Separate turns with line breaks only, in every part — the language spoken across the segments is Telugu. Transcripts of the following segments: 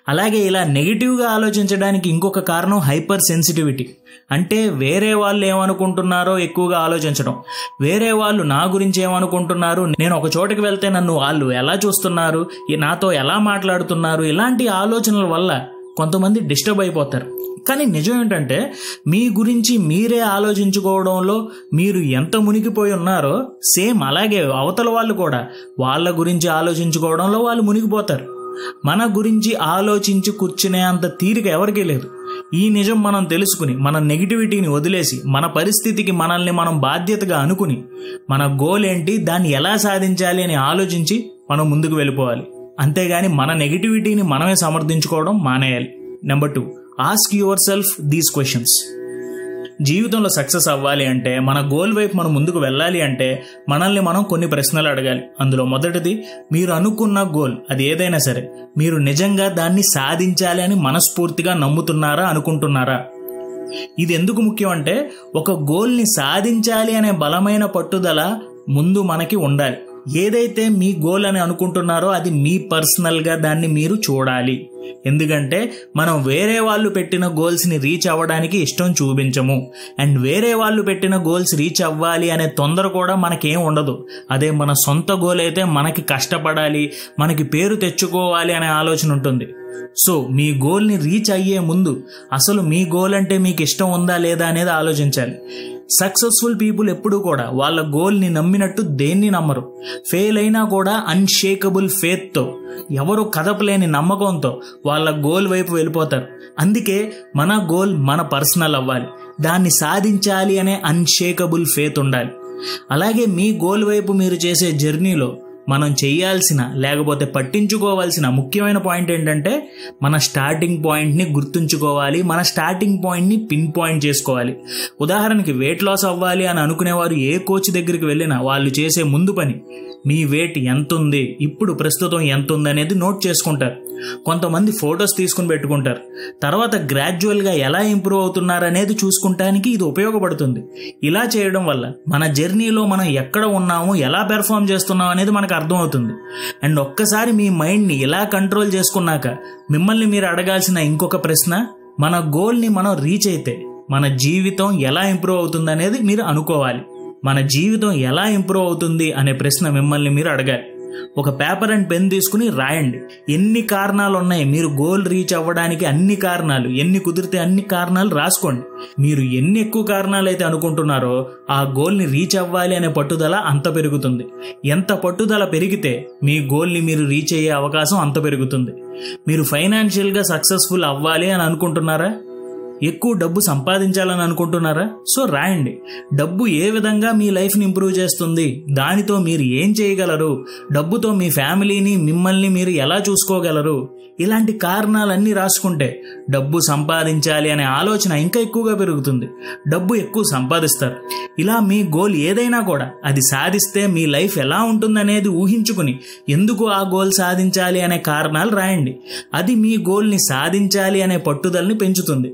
అలాగే ఇలా నెగిటివ్గా ఆలోచించడానికి ఇంకొక కారణం హైపర్ సెన్సిటివిటీ అంటే వేరే వాళ్ళు ఏమనుకుంటున్నారో ఎక్కువగా ఆలోచించడం వేరే వాళ్ళు నా గురించి ఏమనుకుంటున్నారు నేను ఒక చోటుకి వెళ్తే నన్ను వాళ్ళు ఎలా చూస్తున్నారు ఈ నాతో ఎలా మాట్లాడుతున్నారు ఇలాంటి ఆలోచనల వల్ల కొంతమంది డిస్టర్బ్ అయిపోతారు కానీ నిజం ఏంటంటే మీ గురించి మీరే ఆలోచించుకోవడంలో మీరు ఎంత మునిగిపోయి ఉన్నారో సేమ్ అలాగే అవతల వాళ్ళు కూడా వాళ్ళ గురించి ఆలోచించుకోవడంలో వాళ్ళు మునిగిపోతారు మన గురించి ఆలోచించి కూర్చునే అంత తీరిక ఎవరికీ లేదు ఈ నిజం మనం తెలుసుకుని మన నెగిటివిటీని వదిలేసి మన పరిస్థితికి మనల్ని మనం బాధ్యతగా అనుకుని మన గోల్ ఏంటి దాన్ని ఎలా సాధించాలి అని ఆలోచించి మనం ముందుకు వెళ్ళిపోవాలి అంతేగాని మన నెగిటివిటీని మనమే సమర్థించుకోవడం మానేయాలి number two ask yourself these questions జీవితంలో సక్సెస్ అవ్వాలి అంటే మన గోల్ వైపు మనం ముందుకు వెళ్ళాలి అంటే మనల్ని మనం కొన్ని ప్రశ్నలు అడగాలి అందులో మొదటిది మీరు అనుకున్న గోల్ అది ఏదైనా సరే మీరు నిజంగా దాన్ని సాధించాలి అని మనస్ఫూర్తిగా నమ్ముతున్నారా అనుకుంటున్నారా ఇది ఎందుకు ముఖ్యం అంటే ఒక గోల్ని సాధించాలి అనే బలమైన పట్టుదల ముందు మనకి ఉండాలి ఏదైతే మీ గోల్ అని అనుకుంటున్నారో అది మీ పర్సనల్గా దాన్ని మీరు చూడాలి ఎందుకంటే మనం వేరే వాళ్ళు పెట్టిన గోల్స్ని రీచ్ అవ్వడానికి ఇష్టం చూపించము అండ్ వేరే వాళ్ళు పెట్టిన గోల్స్ రీచ్ అవ్వాలి అనే తొందర కూడా మనకేం ఉండదు అదే మన సొంత గోల్ అయితే మనకి కష్టపడాలి మనకి పేరు తెచ్చుకోవాలి అనే ఆలోచన ఉంటుంది సో మీ గోల్ని రీచ్ అయ్యే ముందు అసలు మీ గోల్ అంటే మీకు ఇష్టం ఉందా లేదా అనేది ఆలోచించాలి సక్సెస్ఫుల్ పీపుల్ ఎప్పుడూ కూడా వాళ్ళ గోల్ని నమ్మినట్టు దేన్ని నమ్మరు ఫెయిల్ అయినా కూడా అన్షేకబుల్ ఫేత్తో ఎవరు కదపలేని నమ్మకంతో వాళ్ళ గోల్ వైపు వెళ్ళిపోతారు అందుకే మన గోల్ మన పర్సనల్ అవ్వాలి దాన్ని సాధించాలి అనే అన్షేకబుల్ ఫేత్ ఉండాలి అలాగే మీ గోల్ వైపు మీరు చేసే జర్నీలో మనం చేయాల్సిన లేకపోతే పట్టించుకోవాల్సిన ముఖ్యమైన పాయింట్ ఏంటంటే మన స్టార్టింగ్ పాయింట్ని గుర్తుంచుకోవాలి మన స్టార్టింగ్ పాయింట్ని పిన్ పాయింట్ చేసుకోవాలి ఉదాహరణకి వెయిట్ లాస్ అవ్వాలి అని అనుకునేవారు ఏ కోచ్ దగ్గరికి వెళ్ళినా వాళ్ళు చేసే ముందు పని మీ వెయిట్ ఎంత ఉంది ఇప్పుడు ప్రస్తుతం ఎంత ఉంది అనేది నోట్ చేసుకుంటారు కొంతమంది ఫొటోస్ తీసుకుని పెట్టుకుంటారు తర్వాత గ్రాడ్యువల్గా ఎలా ఇంప్రూవ్ అవుతున్నారు అనేది చూసుకుంటానికి ఇది ఉపయోగపడుతుంది ఇలా చేయడం వల్ల మన జర్నీలో మనం ఎక్కడ ఉన్నాము ఎలా పెర్ఫామ్ చేస్తున్నాం అనేది మనకు అర్థమవుతుంది అండ్ ఒక్కసారి మీ మైండ్ని ఇలా కంట్రోల్ చేసుకున్నాక మిమ్మల్ని మీరు అడగాల్సిన ఇంకొక ప్రశ్న మన గోల్ని మనం రీచ్ అయితే మన జీవితం ఎలా ఇంప్రూవ్ అవుతుంది అనేది మీరు అనుకోవాలి మన జీవితం ఎలా ఇంప్రూవ్ అవుతుంది అనే ప్రశ్న మిమ్మల్ని మీరు అడగాలి ఒక పేపర్ అండ్ పెన్ తీసుకుని రాయండి ఎన్ని కారణాలు ఉన్నాయి మీరు గోల్ రీచ్ అవ్వడానికి అన్ని కారణాలు ఎన్ని కుదిరితే అన్ని కారణాలు రాసుకోండి మీరు ఎన్ని ఎక్కువ కారణాలు అయితే అనుకుంటున్నారో ఆ గోల్ని రీచ్ అవ్వాలి అనే పట్టుదల అంత పెరుగుతుంది ఎంత పట్టుదల పెరిగితే మీ గోల్ని మీరు రీచ్ అయ్యే అవకాశం అంత పెరుగుతుంది మీరు ఫైనాన్షియల్గా సక్సెస్ఫుల్ అవ్వాలి అని అనుకుంటున్నారా ఎక్కువ డబ్బు సంపాదించాలని అనుకుంటున్నారా సో రాయండి డబ్బు ఏ విధంగా మీ లైఫ్ని ఇంప్రూవ్ చేస్తుంది దానితో మీరు ఏం చేయగలరు డబ్బుతో మీ ఫ్యామిలీని మిమ్మల్ని మీరు ఎలా చూసుకోగలరు ఇలాంటి కారణాలన్నీ రాసుకుంటే డబ్బు సంపాదించాలి అనే ఆలోచన ఇంకా ఎక్కువగా పెరుగుతుంది డబ్బు ఎక్కువ సంపాదిస్తారు ఇలా మీ గోల్ ఏదైనా కూడా అది సాధిస్తే మీ లైఫ్ ఎలా ఉంటుందనేది ఊహించుకుని ఎందుకు ఆ గోల్ సాధించాలి అనే కారణాలు రాయండి అది మీ గోల్ని సాధించాలి అనే పట్టుదలని పెంచుతుంది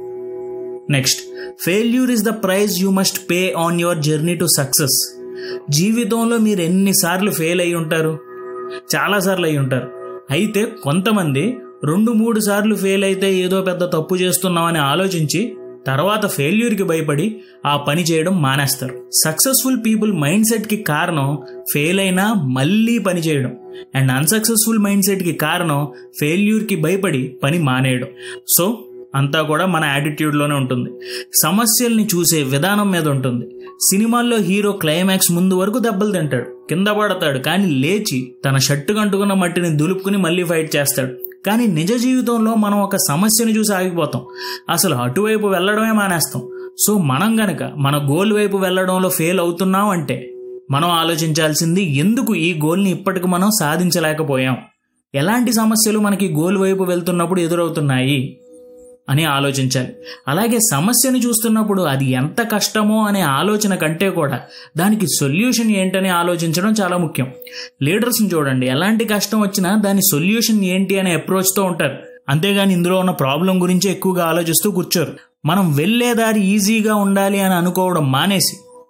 next failure is the price you must pay on your journey to success జీవితంలో మీరు ఎన్నిసార్లు ఫెయిల్ అయి ఉంటారు చాలాసార్లు అయి ఉంటారు అయితే కొంతమంది రెండు మూడు సార్లు ఫెయిల్ అయితే ఏదో పెద్ద తప్పు చేస్తున్నామని ఆలోచించి తర్వాత ఫెయిల్యూర్కి భయపడి ఆ పని చేయడం మానేస్తారు సక్సెస్ఫుల్ పీపుల్ మైండ్ సెట్కి కారణం ఫెయిల్ అయినా మళ్ళీ పని చేయడం అండ్ అన్సక్సెస్ఫుల్ మైండ్ సెట్కి కారణం ఫెయిల్యూర్కి భయపడి పని మానేయడం సో అంతా కూడా మన యాటిట్యూడ్లోనే ఉంటుంది సమస్యల్ని చూసే విధానం మీద ఉంటుంది సినిమాల్లో హీరో క్లైమాక్స్ ముందు వరకు దెబ్బలు తింటాడు కింద పడతాడు కానీ లేచి తన షర్టు కంటుకున్న మట్టిని దులుపుకుని మళ్ళీ ఫైట్ చేస్తాడు కానీ నిజ జీవితంలో మనం ఒక సమస్యను చూసి ఆగిపోతాం అసలు అటువైపు వెళ్ళడమే మానేస్తాం సో మనం గనక మన గోల్ వైపు వెళ్ళడంలో ఫెయిల్ అవుతున్నాం అంటే మనం ఆలోచించాల్సింది ఎందుకు ఈ గోల్ని ఇప్పటికి మనం సాధించలేకపోయాం ఎలాంటి సమస్యలు మనకి గోల్ వైపు వెళ్తున్నప్పుడు ఎదురవుతున్నాయి అని ఆలోచించాలి అలాగే సమస్యను చూస్తున్నప్పుడు అది ఎంత కష్టమో అనే ఆలోచన కంటే కూడా దానికి సొల్యూషన్ ఏంటని ఆలోచించడం చాలా ముఖ్యం లీడర్స్ని చూడండి ఎలాంటి కష్టం వచ్చినా దాని సొల్యూషన్ ఏంటి అనే అప్రోచ్తో ఉంటారు అంతేగాని ఇందులో ఉన్న ప్రాబ్లం గురించి ఎక్కువగా ఆలోచిస్తూ కూర్చోరు మనం వెళ్ళే దారి ఈజీగా ఉండాలి అని అనుకోవడం మానేసి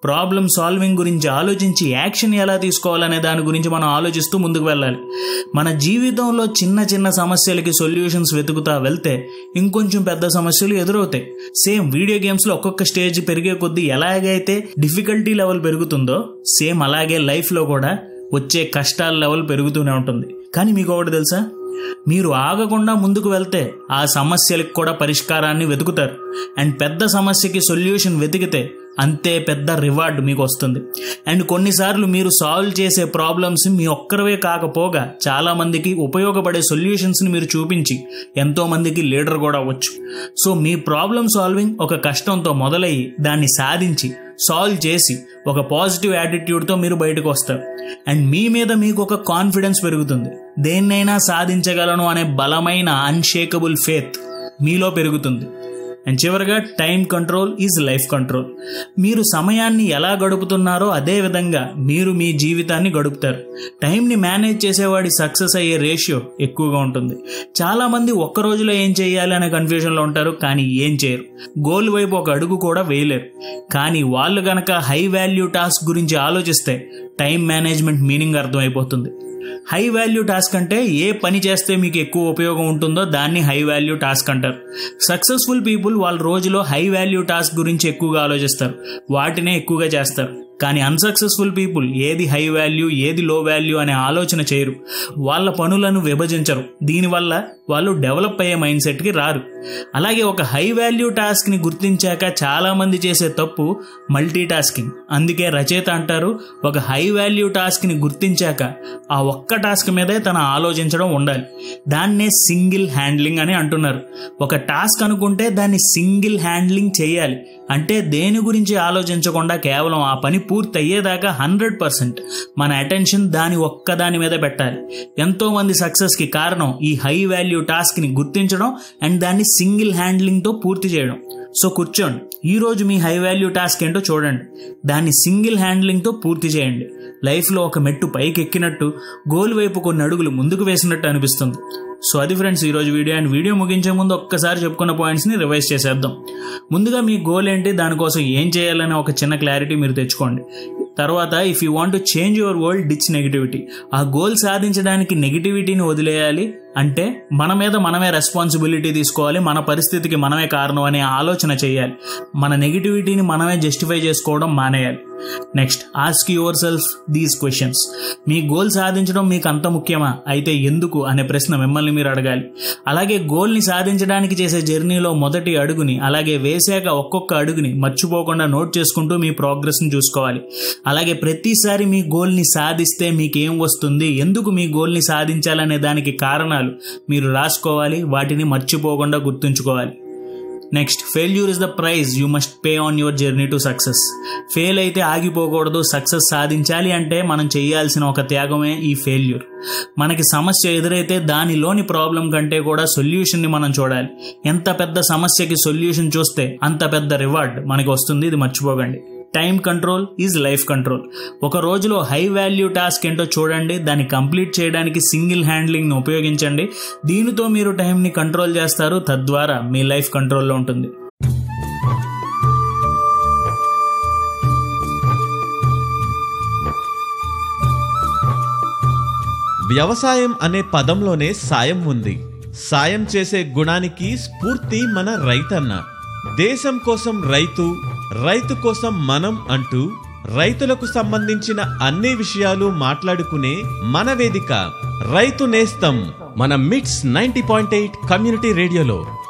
ప్రాబ్లమ్ సాల్వింగ్ గురించి ఆలోచించి యాక్షన్ ఎలా తీసుకోవాలనే దాని గురించి మనం ఆలోచిస్తూ ముందుకు వెళ్ళాలి మన జీవితంలో చిన్న చిన్న సమస్యలకి సొల్యూషన్స్ వెతుకుతా వెళ్తే ఇంకొంచెం పెద్ద సమస్యలు ఎదురవుతాయి సేమ్ వీడియో గేమ్స్లో ఒక్కొక్క స్టేజ్ పెరిగే కొద్దీ ఎలాగైతే డిఫికల్టీ లెవెల్ పెరుగుతుందో సేమ్ అలాగే లైఫ్లో కూడా వచ్చే కష్టాల లెవెల్ పెరుగుతూనే ఉంటుంది కానీ మీకు ఒకటి తెలుసా మీరు ఆగకుండా ముందుకు వెళ్తే ఆ సమస్యలకు కూడా పరిష్కారాన్ని వెతుకుతారు అండ్ పెద్ద సమస్యకి సొల్యూషన్ వెతికితే అంతే పెద్ద రివార్డ్ మీకు వస్తుంది అండ్ కొన్నిసార్లు మీరు సాల్వ్ చేసే ప్రాబ్లమ్స్ మీ ఒక్కరవే కాకపోగా చాలా మందికి ఉపయోగపడే సొల్యూషన్స్ని మీరు చూపించి ఎంతో మందికి లీడర్ కూడా అవ్వచ్చు సో మీ ప్రాబ్లమ్ సాల్వింగ్ ఒక కష్టంతో మొదలయ్యి దాన్ని సాధించి సాల్వ్ చేసి ఒక పాజిటివ్ యాటిట్యూడ్తో మీరు బయటకు వస్తారు అండ్ మీ మీద మీకు ఒక కాన్ఫిడెన్స్ పెరుగుతుంది దేన్నైనా సాధించగలను అనే బలమైన అన్షేకబుల్ ఫేత్ మీలో పెరుగుతుంది అండ్ చివరిగా time control is life control మీరు సమయాన్ని ఎలా గడుపుతున్నారో అదే విధంగా మీరు మీ జీవితాన్ని గడుపుతారు టైంని మేనేజ్ చేసేవాడి సక్సెస్ అయ్యే రేషియో ఎక్కువగా ఉంటుంది చాలామంది ఒక్క రోజులో ఏం చేయాలి అనే కన్ఫ్యూజన్లో ఉంటారు కానీ ఏం చేయరు గోల్ వైపు ఒక అడుగు కూడా వేయలేరు కానీ వాళ్ళు గనక హై వాల్యూ టాస్క్ గురించి ఆలోచిస్తే టైం మేనేజ్మెంట్ మీనింగ్ అర్థమైపోతుంది హై వాల్యూ టాస్క్ అంటే ఏ పని చేస్తే మీకు ఎక్కువ ఉపయోగం ఉంటుందో దాన్ని హై వాల్యూ టాస్క్ అంటారు సక్సెస్ఫుల్ పీపుల్ వాళ్ళ రోజులో హై వాల్యూ టాస్క్ గురించి ఎక్కువగా ఆలోచిస్తారు వాటినే ఎక్కువగా చేస్తారు కానీ అన్సక్సెస్ఫుల్ పీపుల్ ఏది హై వాల్యూ ఏది లో వాల్యూ అనే ఆలోచన చేయరు వాళ్ళ పనులను విభజించరు దీనివల్ల వాళ్ళు డెవలప్ అయ్యే మైండ్ సెట్కి రారు అలాగే ఒక హై వాల్యూ టాస్క్ని గుర్తించాక చాలామంది చేసే తప్పు మల్టీ టాస్కింగ్ అందుకే రచయిత అంటారు ఒక హై వాల్యూ టాస్క్ని గుర్తించాక ఆ ఒక్క టాస్క్ మీదే తన ఆలోచించడం ఉండాలి దాన్నే సింగిల్ హ్యాండ్లింగ్ అని అంటున్నారు ఒక టాస్క్ అనుకుంటే దాన్ని సింగిల్ హ్యాండ్లింగ్ చేయాలి అంటే దేని గురించి ఆలోచించకుండా కేవలం ఆ పని పూర్తి అయ్యేదాకా హండ్రెడ్ పర్సెంట్ మన అటెన్షన్ దాని ఒక్క దాని మీద పెట్టాలి ఎంతో మంది సక్సెస్కి కారణం ఈ హై వాల్యూ టాస్క్ని గుర్తించడం అండ్ దాన్ని సింగిల్ హ్యాండ్లింగ్తో పూర్తి చేయడం సో కూర్చోండి ఈరోజు మీ హై వాల్యూ టాస్క్ ఏంటో చూడండి దాన్ని సింగిల్ హ్యాండ్లింగ్తో పూర్తి చేయండి లైఫ్లో ఒక మెట్టు పైకి ఎక్కినట్టు గోల్ వైపు కొన్ని అడుగులు ముందుకు వేసినట్టు అనిపిస్తుంది సో అది ఫ్రెండ్స్ ఈరోజు వీడియో అండ్ వీడియో ముగించే ముందు ఒక్కసారి చెప్పుకున్న పాయింట్స్ని రివైజ్ చేసేద్దాం ముందుగా మీ గోల్ ఏంటి దానికోసం ఏం చేయాలనే ఒక చిన్న క్లారిటీ మీరు తెచ్చుకోండి తర్వాత if you want to change your world ditch negativity ఆ గోల్ సాధించడానికి నెగిటివిటీని వదిలేయాలి అంటే మన మీద మనమే రెస్పాన్సిబిలిటీ తీసుకోవాలి మన పరిస్థితికి మనమే కారణం అనే ఆలోచన చేయాలి మన నెగిటివిటీని మనమే జస్టిఫై చేసుకోవడం మానేయాలి next ask yourself these questions మీ గోల్ సాధించడం మీకు అంత ముఖ్యమా అయితే ఎందుకు అనే ప్రశ్న మిమ్మల్ని మీరు అడగాలి అలాగే గోల్ని సాధించడానికి చేసే జర్నీలో మొదటి అడుగుని అలాగే వేసాక ఒక్కొక్క అడుగుని మర్చిపోకుండా నోట్ చేసుకుంటూ మీ ప్రోగ్రెస్ని చూసుకోవాలి అలాగే ప్రతిసారి మీ గోల్ని సాధిస్తే మీకు ఏం వస్తుంది ఎందుకు మీ గోల్ని సాధించాలనే దానికి కారణాలు మీరు రాసుకోవాలి వాటిని మర్చిపోకుండా గుర్తుంచుకోవాలి next failure is the price you must pay on your journey to success fail అయితే ఆగిపోకూడదు సక్సెస్ సాధించాలి అంటే మనం చేయాల్సిన ఒక త్యాగమే ఈ ఫెయిల్యూర్ మనకి సమస్య ఎదురైతే దానిలోని ప్రాబ్లం కంటే కూడా సొల్యూషన్ని మనం చూడాలి ఎంత పెద్ద సమస్యకి సొల్యూషన్ చూస్తే అంత పెద్ద రివార్డ్ మనకి వస్తుంది ఇది మర్చిపోకండి time control is life control ఒక రోజులో హై వాల్యూ టాస్క్ ఏంటో చూడండి దాన్ని కంప్లీట్ చేయడానికి సింగిల్ హ్యాండ్లింగ్ని ఉపయోగించండి దీనితో మీరు టైంని కంట్రోల్ చేస్తారు తద్వారా మీ లైఫ్ కంట్రోల్లో ఉంటుంది
వ్యవసాయం అనే పదంలోనే సాయం ఉంది సాయం చేసే గుణానికి స్ఫూర్తి మన రైతన్న దేశం కోసం రైతు రైతు కోసం మనం అంటూ రైతులకు సంబంధించిన అన్ని విషయాలు మాట్లాడుకునే మన వేదిక రైతు నేస్తం మన మిట్స్ నైంటీ పాయింట్ ఎయిట్ కమ్యూనిటీ రేడియోలో